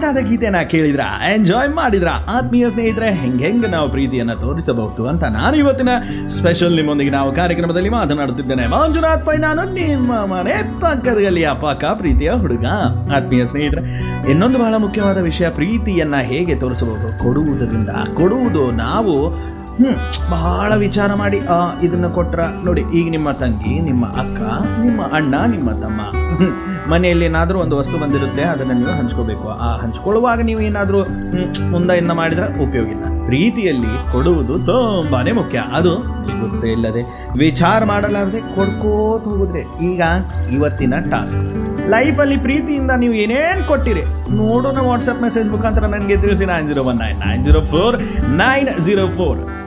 ಆದ ಗೀತೆನ ಕೇಳಿದ್ರ ಎಂಜಾಯ್ ಮಾಡಿದ್ರ ಆತ್ಮೀಯ ಸ್ನೇಹಿತರೆ ಹೆಂಗ್ ಹೆಂಗ್ ನಾವು ಪ್ರೀತಿಯನ್ನ ತೋರಿಸಬಹುದು ಅಂತ ನಾನು ಇವತ್ತಿನ ಸ್ಪೆಷಲ್ ನಿಮ್ಮೊಂದಿಗೆ ನಾವು ಕಾರ್ಯಕ್ರಮದಲ್ಲಿ ಮಾತನಾಡುತ್ತಿದ್ದೇನೆ ಮಂಜುನಾಥ್ ಪೈ ನಾನು ನಿಮ್ಮ ಮನೆ ಪಕ್ಕದಲ್ಲಿ ಅಪಾಕ ಪ್ರೀತಿಯ ಹುಡುಗ ಆತ್ಮೀಯ ಸ್ನೇಹಿತರೆ ಇನ್ನೊಂದು ಬಹಳ ಮುಖ್ಯವಾದ ವಿಷಯ ಪ್ರೀತಿಯನ್ನ ಹೇಗೆ ತೋರಿಸಬಹುದು ಕೊಡುವುದರಿಂದ ಕೊಡುವುದು ನಾವು ಹ್ಮ್ ಬಹಳ ವಿಚಾರ ಮಾಡಿ ಆ ಇದನ್ನ ಕೊಟ್ರ ನೋಡಿ ಈಗ ನಿಮ್ಮ ತಂಗಿ ನಿಮ್ಮ ಅಕ್ಕ ನಿಮ್ಮ ಅಣ್ಣ ನಿಮ್ಮ ತಮ್ಮ ಹ್ಮ್, ಮನೆಯಲ್ಲಿ ಏನಾದರೂ ಒಂದು ವಸ್ತು ಬಂದಿರುತ್ತೆ ಅದನ್ನು ನೀವು ಹಂಚ್ಕೋಬೇಕು ಆ ಹಂಚ್ಕೊಳ್ಳುವಾಗ ನೀವು ಏನಾದರೂ ಮುಂದೆಯಿಂದ ಮಾಡಿದ್ರೆ ಉಪಯೋಗ ಇಲ್ಲ ಪ್ರೀತಿಯಲ್ಲಿ ಕೊಡುವುದು ತುಂಬಾನೇ ಮುಖ್ಯ ಅದು ಗುರುಸೆ ಇಲ್ಲದೆ ವಿಚಾರ ಮಾಡಲಾರದೆ ಕೊಡ್ಕೋತ ಹೋಗುದ್ರೆ ಈಗ ಇವತ್ತಿನ ಟಾಸ್ಕ್ ಲೈಫಲ್ಲಿ ಪ್ರೀತಿಯಿಂದ ನೀವು ಏನೇನು ಕೊಟ್ಟಿರಿ ನೋಡೋಣ ವಾಟ್ಸಪ್ ಮೆಸೇಜ್ ಮುಖಾಂತರ ನನಗೆ ತಿಳಿಸಿ nine zero one nine nine zero four nine zero four